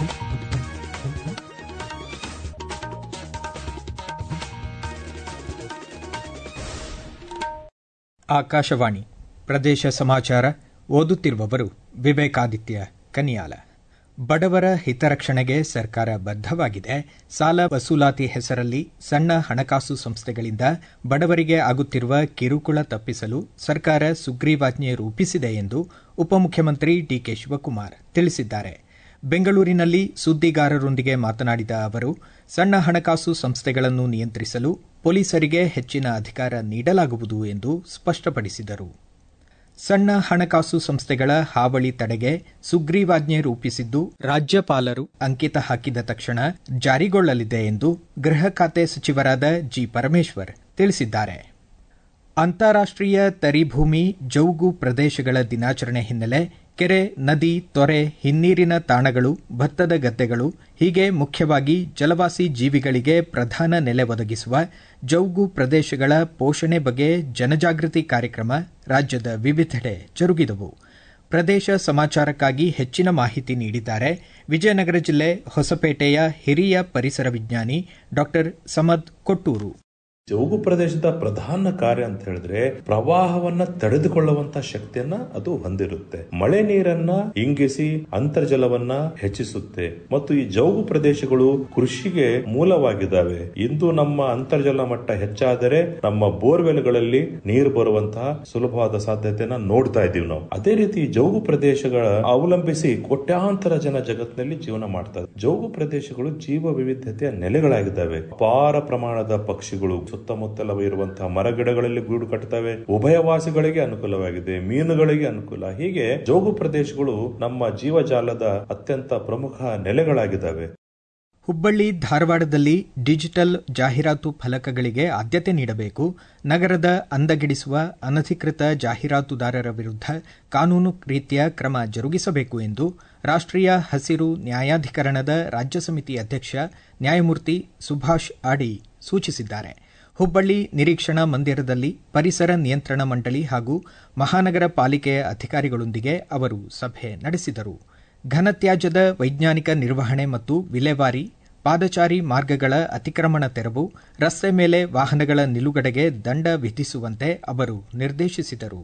ಆಕಾಶವಾಣಿ ಪ್ರದೇಶ ಸಮಾಚಾರ ಓದುತ್ತಿರುವವರು ವಿವೇಕಾದಿತ್ಯ ಕನಿಯಾಲ ಬಡವರ ಹಿತರಕ್ಷಣೆಗೆ ಸರ್ಕಾರ ಬದ್ಧವಾಗಿದೆ ಸಾಲ ವಸೂಲಾತಿ ಹೆಸರಲ್ಲಿ ಸಣ್ಣ ಹಣಕಾಸು ಸಂಸ್ಥೆಗಳಿಂದ ಬಡವರಿಗೆ ಆಗುತ್ತಿರುವ ಕಿರುಕುಳ ತಪ್ಪಿಸಲು ಸರ್ಕಾರ ಸುಗ್ರೀವಾಜ್ಞೆ ರೂಪಿಸಿದೆ ಎಂದು ಉಪಮುಖ್ಯಮಂತ್ರಿ ಡಿಕೆ ಶಿವಕುಮಾರ್ ತಿಳಿಸಿದ್ದಾರೆ ಬೆಂಗಳೂರಿನಲ್ಲಿ ಸುದ್ದಿಗಾರರೊಂದಿಗೆ ಮಾತನಾಡಿದ ಅವರು ಸಣ್ಣ ಹಣಕಾಸು ಸಂಸ್ಥೆಗಳನ್ನು ನಿಯಂತ್ರಿಸಲು ಪೊಲೀಸರಿಗೆ ಹೆಚ್ಚಿನ ಅಧಿಕಾರ ನೀಡಲಾಗುವುದು ಎಂದು ಸ್ಪಷ್ಟಪಡಿಸಿದರು ಸಣ್ಣ ಹಣಕಾಸು ಸಂಸ್ಥೆಗಳ ಹಾವಳಿ ತಡೆಗೆ ಸುಗ್ರೀವಾಜ್ಞೆ ರೂಪಿಸಿದ್ದು ರಾಜ್ಯಪಾಲರು ಅಂಕಿತ ಹಾಕಿದ ತಕ್ಷಣ ಜಾರಿಗೊಳ್ಳಲಿದೆ ಎಂದು ಗೃಹ ಖಾತೆ ಸಚಿವರಾದ ಜಿ ಪರಮೇಶ್ವರ್ ತಿಳಿಸಿದ್ದಾರೆ ಅಂತಾರಾಷ್ಟೀಯ ತರಿಭೂಮಿ ಜೌಗು ಪ್ರದೇಶಗಳ ದಿನಾಚರಣೆ ಹಿನ್ನೆಲೆ ಕೆರೆ ನದಿ ತೊರೆ ಹಿನ್ನೀರಿನ ತಾಣಗಳು ಭತ್ತದ ಗದ್ದೆಗಳು ಹೀಗೆ ಮುಖ್ಯವಾಗಿ ಜಲವಾಸಿ ಜೀವಿಗಳಿಗೆ ಪ್ರಧಾನ ನೆಲೆ ಒದಗಿಸುವ ಜೌಗು ಪ್ರದೇಶಗಳ ಪೋಷಣೆ ಬಗ್ಗೆ ಜನಜಾಗೃತಿ ಕಾರ್ಯಕ್ರಮ ರಾಜ್ಯದ ವಿವಿಧೆಡೆ ಜರುಗಿದವು ಪ್ರದೇಶ ಸಮಾಚಾರಕ್ಕಾಗಿ ಹೆಚ್ಚಿನ ಮಾಹಿತಿ ನೀಡಿದ್ದಾರೆ ವಿಜಯನಗರ ಜಿಲ್ಲೆ ಹೊಸಪೇಟೆಯ ಹಿರಿಯ ಪರಿಸರ ವಿಜ್ಞಾನಿ ಡಾ ಸಮದ್ ಕೊಟ್ಟೂರು ಜೌಗು ಪ್ರದೇಶದ ಪ್ರಧಾನ ಕಾರ್ಯ ಅಂತ ಹೇಳಿದ್ರೆ ಪ್ರವಾಹವನ್ನ ತಡೆದುಕೊಳ್ಳುವಂತ ಶಕ್ತಿಯನ್ನ ಅದು ಹೊಂದಿರುತ್ತೆ ಮಳೆ ನೀರನ್ನ ಇಂಗಿಸಿ ಅಂತರ್ಜಲವನ್ನ ಹೆಚ್ಚಿಸುತ್ತೆ ಮತ್ತು ಈ ಜೌಗು ಪ್ರದೇಶಗಳು ಕೃಷಿಗೆ ಮೂಲವಾಗಿದ್ದಾವೆ ಇಂದು ನಮ್ಮ ಅಂತರ್ಜಲ ಮಟ್ಟ ಹೆಚ್ಚಾದರೆ ನಮ್ಮ ಬೋರ್ವೆಲ್ಗಳಲ್ಲಿ ನೀರು ಬರುವಂತಹ ಸುಲಭವಾದ ಸಾಧ್ಯತೆಯನ್ನ ನೋಡ್ತಾ ಇದೀವಿ ನಾವು ಅದೇ ರೀತಿ ಜೌಗು ಪ್ರದೇಶಗಳ ಅವಲಂಬಿಸಿ ಕೋಟ್ಯಾಂತರ ಜನ ಜಗತ್ತಿನಲ್ಲಿ ಜೀವನ ಮಾಡ್ತಾರೆ ಜೌಗು ಪ್ರದೇಶಗಳು ಜೀವ ವಿವಿಧತೆಯ ನೆಲೆಗಳಾಗಿದ್ದಾವೆ ಅಪಾರ ಪ್ರಮಾಣದ ಪಕ್ಷಿಗಳು ಸುತ್ತಮುತ್ತಲ ಇರುವಂತಹ ಮರಗಿಡಗಳಲ್ಲಿ ಗೂಡು ಕಟ್ಟುತ್ತವೆ ಉಭಯವಾಸಿಗಳಿಗೆ ಅನುಕೂಲವಾಗಿದೆ ಮೀನುಗಳಿಗೆ ಅನುಕೂಲ ಹೀಗೆ ಜೋಗು ಪ್ರದೇಶಗಳು ನಮ್ಮ ಜೀವಜಾಲದ ಅತ್ಯಂತ ಪ್ರಮುಖ ನೆಲೆಗಳಾಗಿದ್ದಾವೆ ಹುಬ್ಬಳ್ಳಿ ಧಾರವಾಡದಲ್ಲಿ ಡಿಜಿಟಲ್ ಜಾಹೀರಾತು ಫಲಕಗಳಿಗೆ ಆದ್ಯತೆ ನೀಡಬೇಕು ನಗರದ ಅಂದಗೆಡಿಸುವ ಅನಧಿಕೃತ ಜಾಹೀರಾತುದಾರರ ವಿರುದ್ಧ ಕಾನೂನು ರೀತಿಯ ಕ್ರಮ ಜರುಗಿಸಬೇಕು ಎಂದು ರಾಷ್ಟೀಯ ಹಸಿರು ನ್ಯಾಯಾಧಿಕರಣದ ರಾಜ್ಯ ಸಮಿತಿ ಅಧ್ಯಕ್ಷ ನ್ಯಾಯಮೂರ್ತಿ ಸುಭಾಷ್ ಆಡಿ ಸೂಚಿಸಿದ್ದಾರೆ ಹುಬ್ಬಳ್ಳಿ ನಿರೀಕ್ಷಣಾ ಮಂದಿರದಲ್ಲಿ ಪರಿಸರ ನಿಯಂತ್ರಣ ಮಂಡಳಿ ಹಾಗೂ ಮಹಾನಗರ ಪಾಲಿಕೆಯ ಅಧಿಕಾರಿಗಳೊಂದಿಗೆ ಅವರು ಸಭೆ ನಡೆಸಿದರು ಘನತ್ಯಾಜ್ಯದ ವೈಜ್ಞಾನಿಕ ನಿರ್ವಹಣೆ ಮತ್ತು ವಿಲೇವಾರಿ ಪಾದಚಾರಿ ಮಾರ್ಗಗಳ ಅತಿಕ್ರಮಣ ತೆರವು ರಸ್ತೆ ಮೇಲೆ ವಾಹನಗಳ ನಿಲುಗಡೆಗೆ ದಂಡ ವಿಧಿಸುವಂತೆ ಅವರು ನಿರ್ದೇಶಿಸಿದರು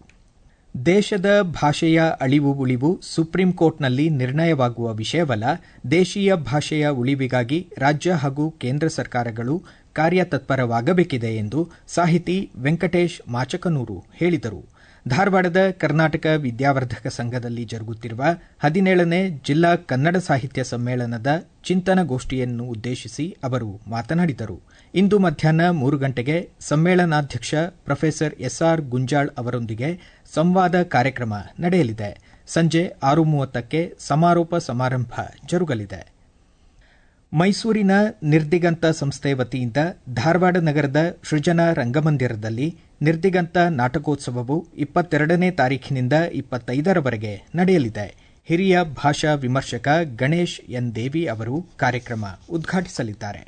ದೇಶದ ಭಾಷೆಯ ಅಳಿವು ಉಳಿವು ಸುಪ್ರೀಂ ಕೋರ್ಟ್ನಲ್ಲಿ ನಿರ್ಣಯವಾಗುವ ವಿಷಯವಲ್ಲ ದೇಶೀಯ ಭಾಷೆಯ ಉಳಿವಿಗಾಗಿ ರಾಜ್ಯ ಹಾಗೂ ಕೇಂದ್ರ ಸರ್ಕಾರಗಳು ಕಾರ್ಯತತ್ಪರವಾಗಬೇಕಿದೆ ಎಂದು ಸಾಹಿತಿ ವೆಂಕಟೇಶ್ ಮಾಚಕನೂರು ಹೇಳಿದರು ಧಾರವಾಡದ ಕರ್ನಾಟಕ ವಿದ್ಯಾವರ್ಧಕ ಸಂಘದಲ್ಲಿ ಜರುಗುತ್ತಿರುವ ಹದಿನೇಳನೇ ಜಿಲ್ಲಾ ಕನ್ನಡ ಸಾಹಿತ್ಯ ಸಮ್ಮೇಳನದ ಚಿಂತನಗೋಷ್ಠಿಯನ್ನು ಉದ್ದೇಶಿಸಿ ಅವರು ಮಾತನಾಡಿದರು ಇಂದು ಮಧ್ಯಾಹ್ನ ಮೂರು ಗಂಟೆಗೆ ಸಮ್ಮೇಳನಾಧ್ಯಕ್ಷ ಪ್ರೊಫೆಸರ್ ಎಸ್ಆರ್ ಗುಂಜಾಳ್ ಅವರೊಂದಿಗೆ ಸಂವಾದ ಕಾರ್ಯಕ್ರಮ ನಡೆಯಲಿದೆ ಸಂಜೆ ಆರು ಮೂವತ್ತಕ್ಕೆ ಸಮಾರೋಪ ಸಮಾರಂಭ ಜರುಗಲಿದೆ ಮೈಸೂರಿನ ನಿರ್ದಿಗಂತ ಸಂಸ್ಥೆ ವತಿಯಿಂದ ಧಾರವಾಡ ನಗರದ ಸೃಜನಾ ರಂಗಮಂದಿರದಲ್ಲಿ ನಿರ್ದಿಗಂತ ನಾಟಕೋತ್ಸವವು ಇಪ್ಪತ್ತೆರಡನೇ ತಾರೀಖಿನಿಂದ ಇಪ್ಪತ್ತೈದರವರೆಗೆ ನಡೆಯಲಿದೆ ಹಿರಿಯ ಭಾಷಾ ವಿಮರ್ಶಕ ಗಣೇಶ್ ಎನ್ ದೇವಿ ಅವರು ಕಾರ್ಯಕ್ರಮ ಉದ್ಘಾಟಿಸಲಿದ್ದಾರೆ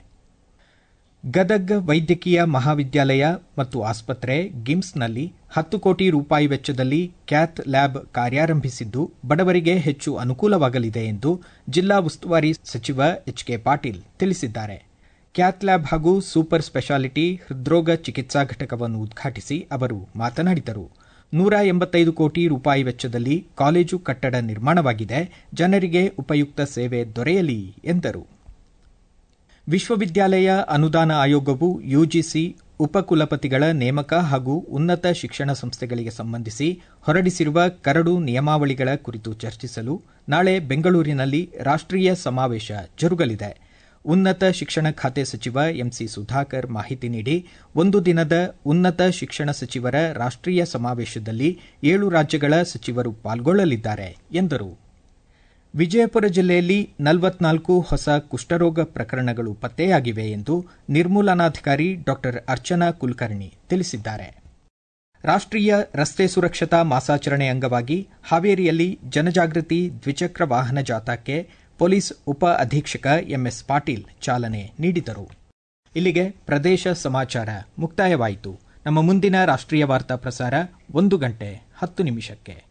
ಗದಗ್ ವೈದ್ಯಕೀಯ ಮಹಾವಿದ್ಯಾಲಯ ಮತ್ತು ಆಸ್ಪತ್ರೆ ಗಿಮ್ಸ್ನಲ್ಲಿ ಹತ್ತು ಕೋಟಿ ರೂಪಾಯಿ ವೆಚ್ಚದಲ್ಲಿ ಕ್ಯಾತ್ ಲ್ಯಾಬ್ ಕಾರ್ಯಾರಂಭಿಸಿದ್ದು ಬಡವರಿಗೆ ಹೆಚ್ಚು ಅನುಕೂಲವಾಗಲಿದೆ ಎಂದು ಜಿಲ್ಲಾ ಉಸ್ತುವಾರಿ ಸಚಿವ ಎಚ್ ಕೆ ಪಾಟೀಲ್ ತಿಳಿಸಿದ್ದಾರೆ ಕ್ಯಾತ್ ಲ್ಯಾಬ್ ಹಾಗೂ ಸೂಪರ್ ಸ್ಪೆಷಾಲಿಟಿ ಹೃದ್ರೋಗ ಚಿಕಿತ್ಸಾ ಘಟಕವನ್ನು ಉದ್ಘಾಟಿಸಿ ಅವರು ಮಾತನಾಡಿದರು ನೂರ ಎಂಬತ್ತೈದು ಕೋಟಿ ರೂಪಾಯಿ ವೆಚ್ಚದಲ್ಲಿ ಕಾಲೇಜು ಕಟ್ಟಡ ನಿರ್ಮಾಣವಾಗಿದೆ ಜನರಿಗೆ ಉಪಯುಕ್ತ ಸೇವೆ ದೊರೆಯಲಿ ಎಂದರು ವಿಶ್ವವಿದ್ಯಾಲಯ ಅನುದಾನ ಆಯೋಗವು ಯುಜಿಸಿ ಉಪಕುಲಪತಿಗಳ ನೇಮಕ ಹಾಗೂ ಉನ್ನತ ಶಿಕ್ಷಣ ಸಂಸ್ಥೆಗಳಿಗೆ ಸಂಬಂಧಿಸಿ ಹೊರಡಿಸಿರುವ ಕರಡು ನಿಯಮಾವಳಿಗಳ ಕುರಿತು ಚರ್ಚಿಸಲು ನಾಳೆ ಬೆಂಗಳೂರಿನಲ್ಲಿ ರಾಷ್ಟೀಯ ಸಮಾವೇಶ ಜರುಗಲಿದೆ ಉನ್ನತ ಶಿಕ್ಷಣ ಖಾತೆ ಸಚಿವ ಎಂಸಿ ಸುಧಾಕರ್ ಮಾಹಿತಿ ನೀಡಿ ಒಂದು ದಿನದ ಉನ್ನತ ಶಿಕ್ಷಣ ಸಚಿವರ ರಾಷ್ಟೀಯ ಸಮಾವೇಶದಲ್ಲಿ ಏಳು ರಾಜ್ಯಗಳ ಸಚಿವರು ಪಾಲ್ಗೊಳ್ಳಲಿದ್ದಾರೆ ಎಂದರು ವಿಜಯಪುರ ಜಿಲ್ಲೆಯಲ್ಲಿ ನಲವತ್ನಾಲ್ಕು ಹೊಸ ಕುಷ್ಠರೋಗ ಪ್ರಕರಣಗಳು ಪತ್ತೆಯಾಗಿವೆ ಎಂದು ನಿರ್ಮೂಲನಾಧಿಕಾರಿ ಡಾ ಅರ್ಚನಾ ಕುಲಕರ್ಣಿ ತಿಳಿಸಿದ್ದಾರೆ ರಾಷ್ಟೀಯ ರಸ್ತೆ ಸುರಕ್ಷತಾ ಮಾಸಾಚರಣೆ ಅಂಗವಾಗಿ ಹಾವೇರಿಯಲ್ಲಿ ಜನಜಾಗೃತಿ ದ್ವಿಚಕ್ರ ವಾಹನ ಜಾಥಾಕ್ಕೆ ಪೊಲೀಸ್ ಉಪ ಅಧೀಕ್ಷಕ ಎಂಎಸ್ ಪಾಟೀಲ್ ಚಾಲನೆ ನೀಡಿದರು ಇಲ್ಲಿಗೆ ಪ್ರದೇಶ ಸಮಾಚಾರ ಮುಕ್ತಾಯವಾಯಿತು ನಮ್ಮ ಮುಂದಿನ ರಾಷ್ಟೀಯ ವಾರ್ತಾ ಪ್ರಸಾರ ಒಂದು ಗಂಟೆ ಹತ್ತು ನಿಮಿಷಕ್ಕೆ